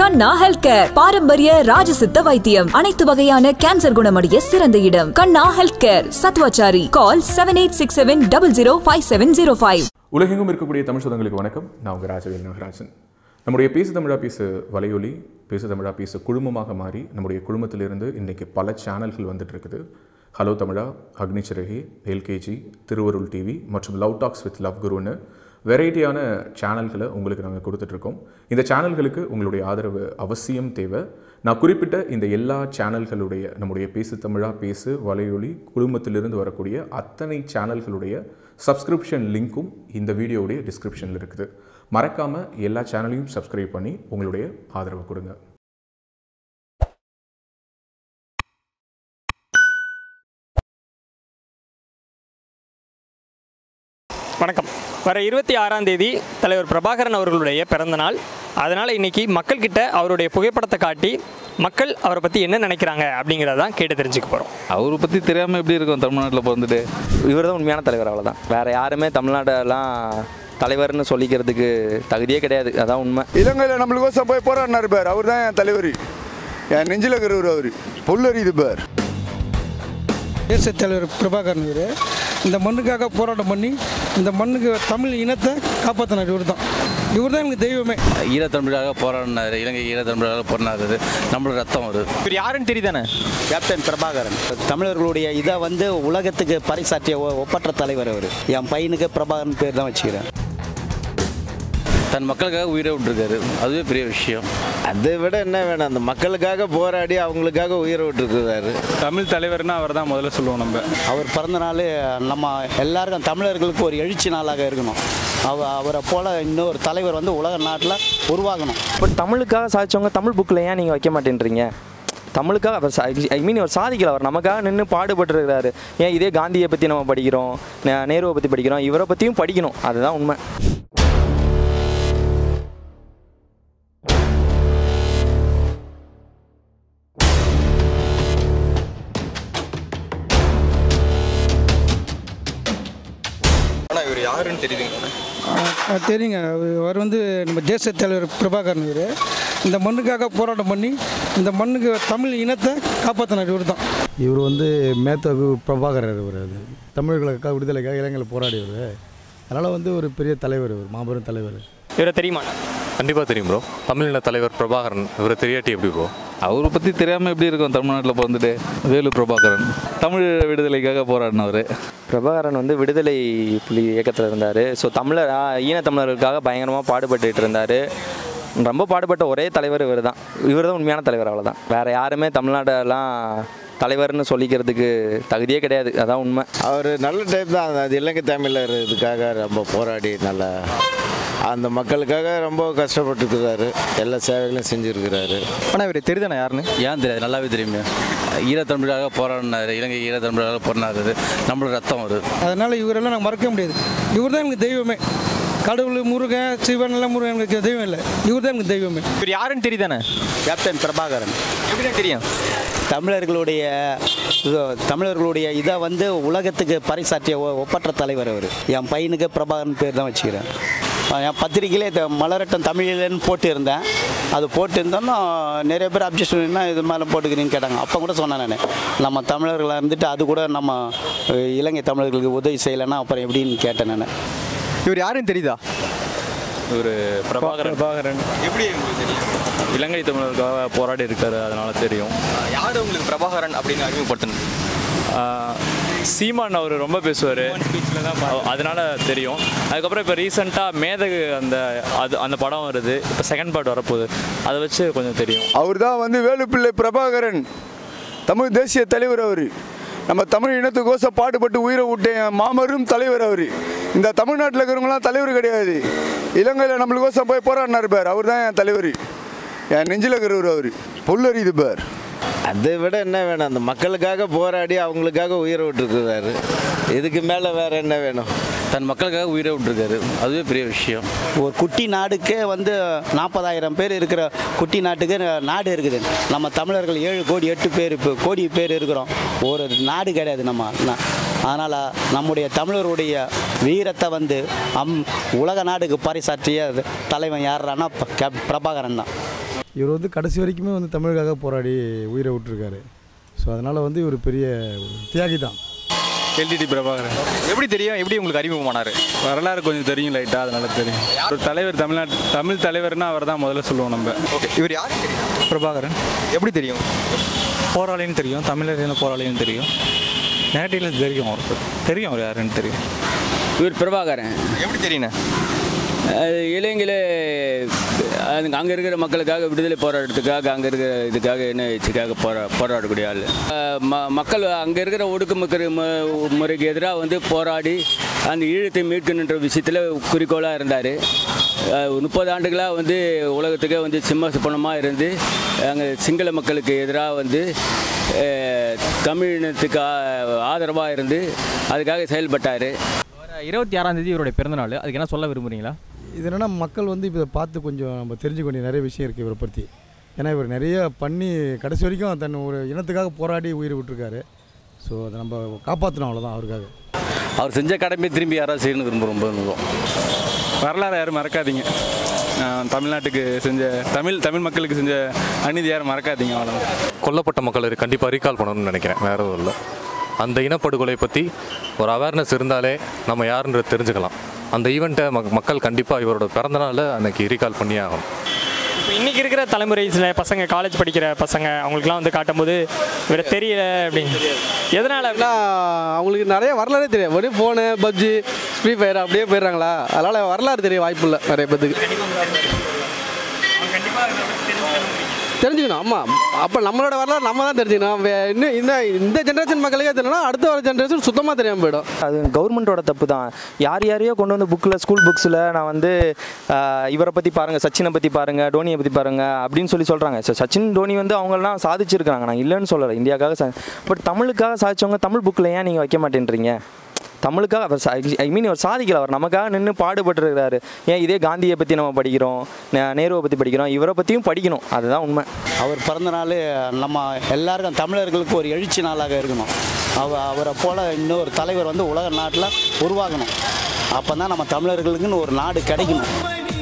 கண்ணா health care பாரம்பரிய ராஜசித்த வைத்தியம் அனைத்து வகையான கேன்சர் குணமடைய சிறந்த இடம் கண்ணா ஹெல்த் கேர் சத்வாச்சாரி call seven eight six seven double zero five seven zero five உலகெங்கும் இருக்கக்கூடிய தமிழ் சொந்தங்களுக்கு வணக்கம் நான் உங்கள் ராஜவேல் நாகராஜன் நம்முடைய பேசு தமிழா பேசு வலையொலி பேசு தமிழா பேசு குழுமமாக மாறி நம்முடைய குழுமத்திலிருந்து இன்றைக்கி பல சேனல்கள் வந்துட்டு இருக்குது ஹலோ தமிழா அக்னிச்சிறகி எல்கேஜி திருவருள் டிவி மற்றும் லவ் டாக்ஸ் வித் லவ் குருன்னு வெரைட்டியான சேனல்களை உங்களுக்கு நாங்கள் கொடுத்துட்ருக்கோம் இந்த சேனல்களுக்கு உங்களுடைய ஆதரவு அவசியம் தேவை நான் குறிப்பிட்ட இந்த எல்லா சேனல்களுடைய நம்முடைய பேசு தமிழா பேசு வலையொலி குழுமத்திலிருந்து வரக்கூடிய அத்தனை சேனல்களுடைய சப்ஸ்கிரிப்ஷன் லிங்க்கும் இந்த வீடியோவுடைய டிஸ்கிரிப்ஷனில் இருக்குது மறக்காமல் எல்லா சேனலையும் சப்ஸ்கிரைப் பண்ணி உங்களுடைய ஆதரவு கொடுங்க வணக்கம் வர இருபத்தி ஆறாம் தேதி தலைவர் பிரபாகரன் அவர்களுடைய பிறந்த நாள் அதனால் இன்னைக்கு மக்கள்கிட்ட அவருடைய புகைப்படத்தை காட்டி மக்கள் அவரை பற்றி என்ன நினைக்கிறாங்க அப்படிங்கிறதான் கேட்டு தெரிஞ்சுக்க போகிறோம் அவரை பற்றி தெரியாமல் எப்படி இருக்கும் தமிழ்நாட்டில் பிறந்துட்டு இவர் தான் உண்மையான தலைவர் அவ்வளோதான் வேற யாருமே தமிழ்நாடெல்லாம் தலைவர்னு சொல்லிக்கிறதுக்கு தகுதியே கிடையாது அதான் உண்மை இலங்கையில் நம்மளுக்கோசம் போய் போராடினார் பார் அவர் தான் என் தலைவர் என் நெஞ்சில் இருக்கிறவர் அவர் புல்லறிது பார் தேசிய தலைவர் பிரபாகரன் இவர் இந்த மண்ணுக்காக போராட்டம் பண்ணி இந்த மண்ணுக்கு தமிழ் இனத்தை காப்பாற்றினார் இவர் தான் இவர் தான் எனக்கு தெய்வமே ஈழத்தமிழாக போராடினார் இலங்கை ஈழத்தமிழாக போராடினார் நம்மளோட ரத்தம் அவர் இவர் யாருன்னு தெரியுதானே கேப்டன் பிரபாகரன் தமிழர்களுடைய இதை வந்து உலகத்துக்கு பறைசாற்றிய ஒ- ஒப்பற்ற தலைவர் அவர் என் பையனுக்கு பிரபாகரன் பேர் தான் வச்சுக்கிறேன் தன் மக்களுக்காக உயிரை விட்டுருக்காரு அதுவே பெரிய விஷயம் அதை விட என்ன வேணும் அந்த மக்களுக்காக போராடி அவங்களுக்காக உயிரை விட்டுருக்கிறாரு தமிழ் தலைவர்னா அவர் தான் முதல்ல சொல்லுவோம் நம்ம அவர் பிறந்த நாள் நம்ம எல்லாருக்கும் தமிழர்களுக்கு ஒரு எழுச்சி நாளாக இருக்கணும் அவ அவரை போல இன்னொரு தலைவர் வந்து உலக நாட்டில் உருவாகணும் இப்போ தமிழுக்காக சாதிச்சவங்க தமிழ் புக்கில் ஏன் நீங்கள் வைக்க மாட்டேன்றீங்க தமிழுக்காக அவர் ஐ மீன் அவர் சாதிக்கல அவர் நமக்காக நின்று பாடுபட்டுருக்கிறாரு ஏன் இதே காந்தியை பற்றி நம்ம படிக்கிறோம் நே- நேருவை பற்றி படிக்கிறோம் இவரை பற்றியும் படிக்கணும் அதுதான் உண்மை ஆனால் இவர் யாருன்னு தெரியுதுங்க ஆஹ் தெரியுங்க அவர் அவர் வந்து நம்ம தேசிய தலைவர் பிரபாகரன் இவர் இந்த மண்ணுக்காக போராட்டம் பண்ணி இந்த மண்ணுக்கு தமிழ் இனத்தை காப்பாற்றினார் இவர் தான் இவர் வந்து மேத்தகு பிரபாகரர் இவர் அது தமிழர்களுக்காக விடுதலைக்காக இளைஞர்கள் போராடியவர் அதனால் வந்து ஒரு பெரிய தலைவர் இவர் மாபெரும் தலைவர் இவரை தெரியுமா கண்டிப்பாக தெரியும் ப்ரோ தமிழின தலைவர் பிரபாகரன் இவரை தெரியாட்டி எப்படி ப்ரோ அவரை பற்றி தெரியாமல் எப்படி இருக்கும் தமிழ்நாட்டில் பிறந்துட்டு வேலு பிரபாகரன் தமிழ் விடுதலைக்காக போராடினவர் பிரபாகரன் வந்து விடுதலை புலி இயக்கத்தில் இருந்தார் ஸோ தமிழர் ஆ, ஈழத்தமிழர்களுக்காக பயங்கரமாக பாடுபட்டுட்டு இருந்தார் ரொம்ப பாடுபட்ட ஒரே தலைவர் இவர் தான் இவர் தான் உண்மையான தலைவர் அவ்வளோதான் வேற யாருமே தமிழ்நாடெல்லாம் தலைவர்னு சொல்லிக்கிறதுக்கு தகுதியே கிடையாது அதான் உண்மை அவர் நல்ல டைப் தான் அது இலங்கை தமிழர் இதுக்காக ரொம்ப போராடி நல்லா அந்த மக்களுக்காக ரொம்ப கஷ்டப்பட்டுருக்கிறாரு எல்லா சேவைகளையும் செஞ்சுருக்கிறாரு ஆனால் இவர் தெரியுதானே யாருன்னு ஏன் தெரியாது நல்லாவே தெரியுமே ஈழத்தமிழாக போராடினார் இலங்கை ஈழத்தமிழாக போராடினார் நம்மளோட ரத்தம் அவர் அதனால் இவரெல்லாம் நாங்கள் மறக்க முடியாது இவர் தான் எனக்கு தெய்வமே கடவுள் முருகன் சிவன் எல்லாம் முருகன் எனக்கு தெய்வம் இல்லை இவர் தான் எனக்கு தெய்வமே இவர் யாருன்னு தெரியுதானே கேப்டன் பிரபாகரன் எப்படி தெரியும் தமிழர்களுடைய இது தமிழர்களுடைய இதை வந்து உலகத்துக்கு பறைசாற்றிய ஒ- ஒப்பற்ற தலைவர் அவர் என் பையனுக்கு பிரபாகரன் பேர் தான் வச்சுக்கிறேன் என் பத்திரிக்கையிலே த- மலரட்டம் தமிழிலன்னு போட்டு இருந்தேன் அது போட்டு இருந்தோன்னா நிறைய பேர் அப்ஜெக்ஷன் என்ன இது மேலே போட்டுக்கிறீங்கன்னு கேட்டாங்க அப்போ கூட சொன்னேன் நான் நம்ம தமிழர்களாக இருந்துட்டு அது கூட நம்ம அஹ், இலங்கை தமிழர்களுக்கு உதவி செய்யலைன்னா அப்புறம் எப்படின்னு கேட்டேன் நான் இவர் யாருன்னு தெரியுதா இவர் பிரபாகரன் பிரபாகரன் எப்படி உங்களுக்கு தெரியும் இலங்கை தமிழருக்காக போராடி இருக்காரு அதனால தெரியும் யார் உங்களுக்கு பிரபாகரன் அப்படின்னு அறிமுகப்படுத்தினது ஆஹ், சீமான் அவர் ரொம்ப பேசுவார் அதனால தெரியும் அதுக்கப்புறம் இப்போ ரீசெண்டாக மேதகு அந்த அது அந்த படம் வருது இப்போ செகண்ட் பார்ட் வரப்போகுது அதை வச்சு கொஞ்சம் தெரியும் அவர் தான் வந்து வேலுப்பிள்ளை பிரபாகரன் தமிழ் தேசிய தலைவர் அவர் நம்ம தமிழ் இனத்துக்கோசம் பாடுபட்டு உயிரை விட்ட என் மாமரும் தலைவர் அவர் இந்த தமிழ்நாட்டில் இருக்கிறவங்களாம் தலைவர் கிடையாது இலங்கையில் நம்மளுக்கோசம் போய் போராடினார் பார் அவர் தான் என் தலைவர் என் நெஞ்சில் இருக்கிறவர் அவர் புல்லறிது பார் அதை விட என்ன வேணும் அந்த மக்களுக்காக போராடி அவங்களுக்காக உயிரை விட்டுருக்கிறாரு இதுக்கு மேலே வேற என்ன வேணும் தன் மக்களுக்காக உயிரை விட்டுருக்காரு அதுவே பெரிய விஷயம் ஒரு குட்டி நாடுக்கே வந்து நாற்பதாயிரம் பேர் இருக்கிற குட்டி நாட்டுக்கு நாடு இருக்குது நம்ம தமிழர்கள் ஏழு கோடி எட்டு பேர் இப்போ கோடி பேர் இருக்கிறோம் ஒரு நாடு கிடையாது நம்ம ந- அதனால் நம்முடைய தமிழருடைய வீரத்தை வந்து அம் உலக நாடுக்கு பறைசாற்றிய தலைவன் யாருன்னா பிரபாகரன் தான் இவர் வந்து கடைசி வரைக்குமே வந்து தமிழுக்காக போராடி உயிரை விட்டுருக்காரு ஸோ அதனால் வந்து இவர் பெரிய ஒரு தியாகி தான் எல்டிடி பிரபாகரன் எப்படி தெரியும் எப்படி உங்களுக்கு அறிமுகமானார் வரலாறு கொஞ்சம் தெரியும் லைட்டாக அதனால தெரியும் ஒரு தலைவர் தமிழ்நாட்டு தமிழ் தலைவர்னா அவர் தான் முதல்ல சொல்லுவோம் நம்ம ஓகே இவர் யார் தெரியும் பிரபாகரன் எப்படி தெரியும் போராளின்னு தெரியும் தமிழர் போராளின்னு தெரியும் நேட்டிவில் தெரியும் அவருக்கு தெரியும் அவர் யாருன்னு தெரியும் இவர் பிரபாகரன் எப்படி தெரியுண்ணே அது இளைஞர்களே அது அங்கே இருக்கிற மக்களுக்காக விடுதலை போராட்டத்துக்காக அங்கே இருக்கிற இதுக்காக என்ன இதுக்காக போரா போராடக்கூடிய ஆள் அஹ் ம மக்கள் அங்கே இருக்கிற ஒடுக்குமுக்கிற மு- முறைக்கு எதிராக வந்து போராடி அந்த ஈழத்தை மீட்கணுன்ற விஷயத்தில் குறிக்கோளாக இருந்தார் முப்பது ஆண்டுகளாக வந்து உலகத்துக்கே வந்து சிம்ம சுப்பனமாக இருந்து அங்கே சிங்கள மக்களுக்கு எதிராக வந்து அஹ், தமிழினத்துக்கு ஆதரவாக இருந்து அதுக்காக செயல்பட்டார் இருபத்தி ஆறாம் தேதி இவருடைய பிறந்தநாள் அதுக்கு என்ன சொல்ல விரும்புறீங்களா இது என்னென்னா மக்கள் வந்து இதை பார்த்து கொஞ்சம் நம்ம தெரிஞ்சுக்க வேண்டிய நிறைய விஷயம் இருக்குது இவரை பற்றி ஏன்னா இவர் நிறைய பண்ணி கடைசி வரைக்கும் தன் ஒரு இனத்துக்காக போராடி உயிர் விட்டுருக்காரு ஸோ அதை நம்ம காப்பாற்றணும் அவ்வளோதான் அவருக்காக அவர் செஞ்ச கடமை திரும்பி யாராவது செய்யணும் விரும்ப ரொம்ப விரும்புவோம் வரலாறு யாரும் மறக்காதீங்க ஆஹ் தமிழ்நாட்டுக்கு செஞ்ச தமிழ் தமிழ் மக்களுக்கு செஞ்ச அநீதி யாரும் மறக்காதீங்க அவ்வளோ கொல்லப்பட்ட மக்களை கண்டிப்பாக ரீகால் பண்ணணும்னு நினைக்கிறேன் வேற எதுவும் இல்லை அந்த இனப்படுகொலை பற்றி ஒரு அவேர்னஸ் இருந்தாலே நம்ம யாருன்றது தெரிஞ்சுக்கலாம் அந்த ஈவெண்ட்டை மக்கள் கண்டிப்பாக இவரோட பிறந்தநாளை அன்னைக்கு ரீகால் பண்ணியே ஆகணும் இப்போ இன்றைக்கி இருக்கிற தலைமுறை சில பசங்க காலேஜ் படிக்கிற பசங்க அவங்களுக்குலாம் வந்து காட்டும்போது இவரை தெரியல அப்படின்னு எதனால் அவங்களுக்கு நிறைய வரலாறே தெரியும் வெறும் ஃபோனு பப்ஜி ஃப்ரீ ஃபயர் அப்படியே போயிடுறாங்களா அதனால் வரலாறு தெரிய வாய்ப்பு இல்லை நிறைய பேத்துக்கு தெரிஞ்சுக்கணும் ஆமாம் அப்போ நம்மளோட வரலாறு நம்ம தான் தெரிஞ்சுக்கணும் வே- இன்னும் இந்த இந்த ஜென்ரேஷன் மக்களுக்கே தெரியலனா அடுத்த வர ஜென்ரேஷன் சுத்தமாக தெரியாமல் போயிடும் அது கவர்மெண்ட்டோட தப்பு தான் யார் யாரையோ கொண்டு வந்து புக்கில் ஸ்கூல் புக்ஸில் நான் வந்து ஆஹ், இவரை பற்றி பாருங்கள் சச்சினை பற்றி பாருங்கள் டோனியை பற்றி பாருங்கள் அப்படின்னு சொல்லி சொல்கிறாங்க ஸோ சச்சின் டோனி வந்து அவங்களாம் சாதிச்சிருக்காங்க நான் இல்லைன்னு சொல்லலை இந்தியாவுக்காக சா பட் தமிழுக்காக சாதிச்சவங்க தமிழ் புக்கில் ஏன் நீங்கள் வைக்க மாட்டேன்றீங்க தமிழுக்காக அவர் ஐ மீன் அவர் சாதிக்கல அவர் நமக்காக நின்று பாடுபட்டுருக்கிறாரு ஏன் இதே காந்தியை பற்றி நம்ம படிக்கிறோம் நே- நேருவை பற்றி படிக்கிறோம் இவரை பற்றியும் படிக்கணும் அதுதான் உண்மை அவர் பிறந்த நாள் நம்ம எல்லாருக்கும் தமிழர்களுக்கு ஒரு எழுச்சி நாளாக இருக்கணும் அவ அவரை போல் இன்னொரு தலைவர் வந்து உலக நாட்டில் உருவாகணும் அப்போ தான் நம்ம தமிழர்களுக்குன்னு ஒரு நாடு கிடைக்கணும்